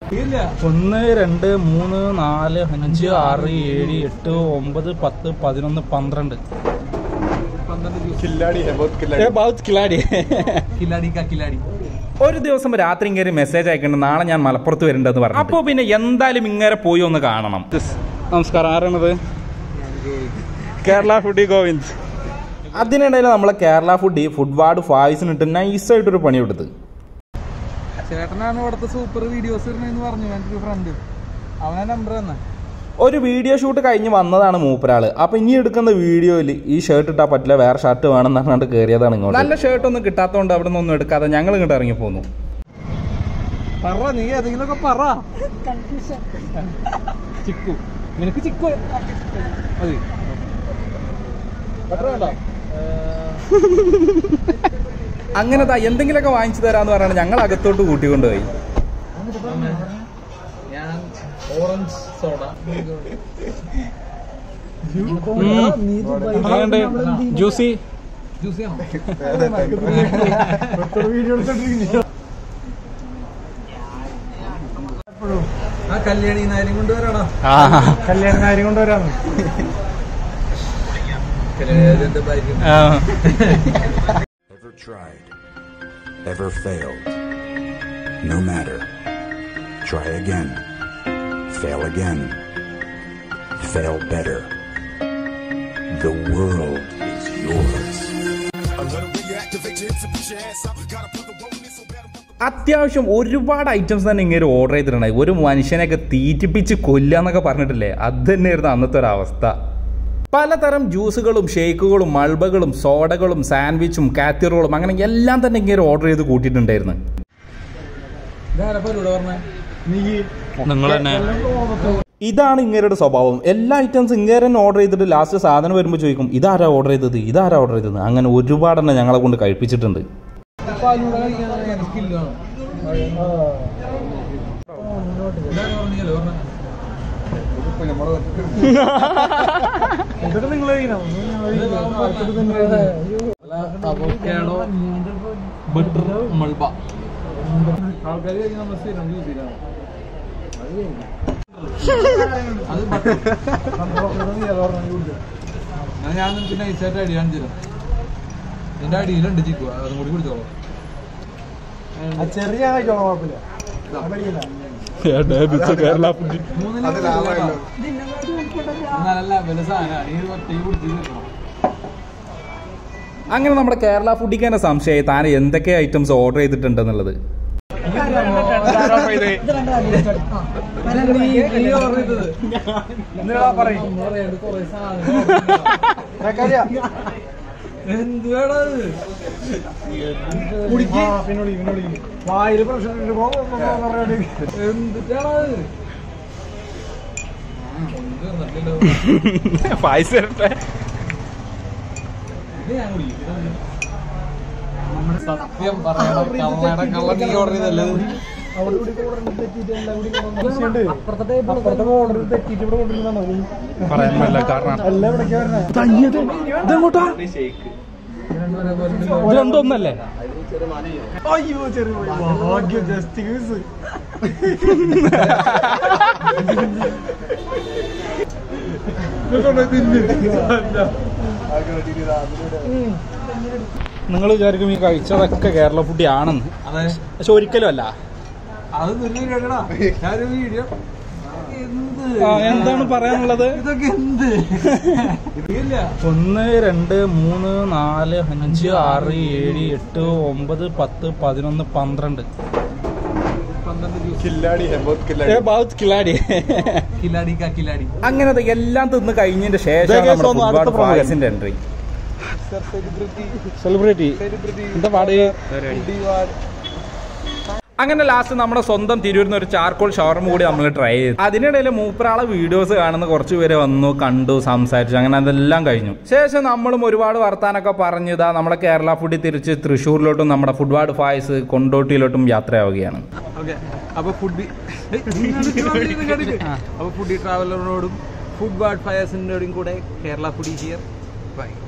ഒന്ന് രണ്ട് മൂന്ന് നാല് അഞ്ച് ആറ് ഏഴ് എട്ട് ഒമ്പത് പത്ത് പതിനൊന്ന് പന്ത്രണ്ട് खिलाड़ी है बहुत ഏ, ബഹുത് കിലാടി खिलाड़ी का खिलाड़ी ഒരു ദിവസം രാത്രി ഇങ്ങനെ മെസ്സേജ് അയക്കുന്നുണ്ട് നാളെ ഞാൻ മലപ്പുറത്ത് വരണ്ടെന്ന് പറഞ്ഞു അപ്പോൾ പിന്നെ എന്തായാലും ഇങ്ങനെ പോയി ഒന്ന് കാണണം നമസ്കാരം ആരാണത് കേരള ഫുഡി ഗോവിന്ദ് അതിനിടയിൽ നമ്മളെ കേരള ഫുഡി ഫുഡ് വാർഡ് ഫായ്സിനിട്ട് നൈസായിട്ടൊരു പണി കൊടുത്ത് ചേട്ടനാണ് ഇവിടുത്തെ സൂപ്പർ വീഡിയോസ് ഇടണെന്ന് പറഞ്ഞു എൻ്റെ ഒരു ഫ്രണ്ട് അവനെ നമ്പർ തന്നെ ഒരു വീഡിയോ ഷൂട്ട് കഴിഞ്ഞ് വന്നതാണ് മൂപ്പരാള് അപ്പൊ ഇനി എടുക്കുന്ന വീഡിയോയിൽ ഈ ഷർട്ട് ഇട്ടാ പറ്റില്ല വേറെ ഷർട്ട് വേണം എന്ന് പറഞ്ഞിട്ട് കയറിയതാണ് ഇങ്ങോട്ട് നല്ല ഷർട്ട് ഒന്നും കിട്ടാത്തതുകൊണ്ട് അവിടെ നിന്നൊന്നും എടുക്കാതെ ഞങ്ങൾ ഇങ്ങോട്ട് ഇറങ്ങി പോന്നു പറ നീ ഏതെങ്കിലുമൊക്കെ പറ ചിക്കു നിനക്ക് ചിക്കു മതി ബട്ടർ വേണ്ട അങ്ങനെ ദാ എന്തെങ്കിലുമൊക്കെ വാങ്ങിച്ചു തരാന്ന് പറഞ്ഞാണ് ഞങ്ങൾ അകത്തോട്ട് കൂട്ടിക്കൊണ്ടുപോയി ഞാൻ ഓറഞ്ച് സോഡ ജ്യൂസി ജ്യൂസ് ചെയ്യണം ആ കല്യാണി നാര്യം കൊണ്ടുവരാടാ കല്യാണക്കാരി കൊണ്ടുവരാന്ന് കല്യാണി ഭാര്യ Ever tried? Ever failed? No matter. Try again. Fail again. Fail better. The world is yours. അത്യാവശ്യം ഒരുപാട് ഐറ്റംസ് തന്നെ ഇങ്ങനെ ഓർഡർ ചെയ്തിട്ടുണ്ടായി ഒരു മനുഷ്യനെയൊക്കെ തീറ്റിപ്പിച്ച് കൊല്ലാന്നൊക്കെ പറഞ്ഞിട്ടില്ലേ അത് തന്നെയായിരുന്നു അന്നത്തെ ഒരു അവസ്ഥ പലതരം ജ്യൂസുകളും ഷേക്കുകളും മൾബകളും സോഡകളും സാൻഡ്വിച്ചും കാത്തിറുകളും അങ്ങനെ എല്ലാം തന്നെ ഇങ്ങനെ ഓർഡർ ചെയ്ത് കൂട്ടിയിട്ടുണ്ടായിരുന്നു ഇതാരപ്പോ ഇവിടെ പറഞ്ഞേ നിങ്ങൾ തന്നെ ഇതാണ് ഇങ്ങരുടെ സ്വഭാവം എല്ലാ ഐറ്റംസ് ഇങ്ങനെ തന്നെ ഓർഡർ ചെയ്തിട്ട് ലാസ്റ്റ് സാധനം വരുമ്പോൾ ചോദിക്കും ഇതാരാ ഓർഡർ ചെയ്തത് ഇതാരാ ഓർഡർ ചെയ്തത് അങ്ങനെ ഒരുപാടെണ്ണം ഞങ്ങളെ കൊണ്ട് കഴിപ്പിച്ചിട്ടുണ്ട് പാലൂടെ കഴിക്കാൻ സ്കില്ല് വേണം ഇതാണ് പറഞ്ഞല്ലോ പറഞ്ഞേ ഇതൊക്കെ നിങ്ങൾ അവക്കാഡോ ബട്ടർ മൾബ ആൾക്കാർ കഴിക്കുന്ന നമ്മൾ സ്ഥിരം യൂസ് ചെയ്യണം അത് butter. എന്നാ ഞാൻ നിനക്ക് നൈസായിട്ട് അടി കാണിച്ചു തരാം എന്റെ അടിയിലുണ്ട് ചിക്കു അതും കൂടി കുടിച്ചോളാം ചെറിയ കഴിച്ചോളാം കുഴപ്പമില്ല അതറിയില്ല മൂന്നിലും നല്ല ലെവല് സാധനമാണ് ഈ ഒറ്റയ്ക്ക് കുടിച്ച് തീർക്കണം അങ്ങനെ നമ്മുടെ കേരള ഫുഡിക്ക് തന്നെ സംശയമായി താൻ എന്തൊക്കെ ഐറ്റംസ് ഓർഡർ ചെയ്തിട്ടുണ്ടെന്നുള്ളത് എന്തുവാടാ പിന്നോടി പിന്നോടി വായിൽ പ്രശ്നം എന്തിട്ടാടാ സത്യം പറയണം കള്ളയുടെ കള്ള നീ ഓർഡർ ചെയ്തല്ലേ അവിടെ ഇവിടെ ഓർഡർ തെറ്റിയിട്ട് എല്ലാം കൂടി അപ്പുറത്തെ ഓർഡർ തെറ്റിയിട്ട് ഇവിടെ കൊണ്ടിരുന്നാണോ നീ പറയാൻ കാരണം എല്ലാം ഇവിടേക്ക് വരണേ ഇതെങ്ങോട്ടാ ഇതെന്തൊന്നല്ലേ അയ്യോ ചെറിയ ഭാഗ്യം ജസ്റ്റ് യൂസ് നിങ്ങൾ വിചാരിക്കും ഈ കഴിച്ചതൊക്കെ കേരള ഫുഡ് ആണെന്ന് അതെ പക്ഷെ ഒരിക്കലും അല്ല അത് നിർവീടാ ഞാനൊരു വീഡിയോ എന്ത് ആ, എന്താണ് പറയാനുള്ളത് ഇതൊക്കെ എന്ത് ഇല്ല ഒന്ന് രണ്ട് മൂന്ന് നാല് അഞ്ച് ആറ് ഏഴ് എട്ട് ഒമ്പത് പത്ത് പതിനൊന്ന് പന്ത്രണ്ട് പന്ത്രണ്ട് ജ്യൂസ് खिलाड़ी है बहुत खिलाड़ी ഏ, ബഹുത് കിലാടി കിലാടി കാ കിലാടി അങ്ങനെ അത് എല്ലാം തിന്ന് കഴിഞ്ഞതിന്റെ ശേഷം ഇതൊക്കെ നമ്മുടെ സ്വന്തം ഫുട്ബോൾ അടുത്ത പ്രമുഖൻ. ഫായസിന്റെ എൻട്രി സെലിബ്രിറ്റി എന്താ പാട് അങ്ങനെ ലാസ്റ്റ് നമ്മുടെ സ്വന്തം തിരൂരിന്ന് ഒരു ചാർക്കോൾ ഷവർമ കൂടി നമ്മൾ ട്രൈ ചെയ്തു അതിനിടയിൽ മൂപ്പരാളെ വീഡിയോസ് കാണുന്ന കുറച്ച് പേര് വന്നു കണ്ടു സംസാരിച്ചു അങ്ങനെ അതെല്ലാം കഴിഞ്ഞു ശേഷം നമ്മളും ഒരുപാട് വർത്താനൊക്കെ പറഞ്ഞു ഇതാ നമ്മുടെ കേരള ഫുഡിൽ തിരിച്ച് തൃശ്ശൂരിലോട്ടും നമ്മുടെ ഫുട്ബോൾ ഫായ്സ് കൊണ്ടോട്ടിയിലോട്ടും യാത്രയാവുകയാണ് ഓക്കെ അപ്പൊ ഫുഡ് അപ്പൊ ഫുഡി ട്രാവലറിനോടും ഫുഡ് വാർഡ് ഫയർസിനോടും കൂടെ കേരള ഫുഡി ഹിയർ ബൈ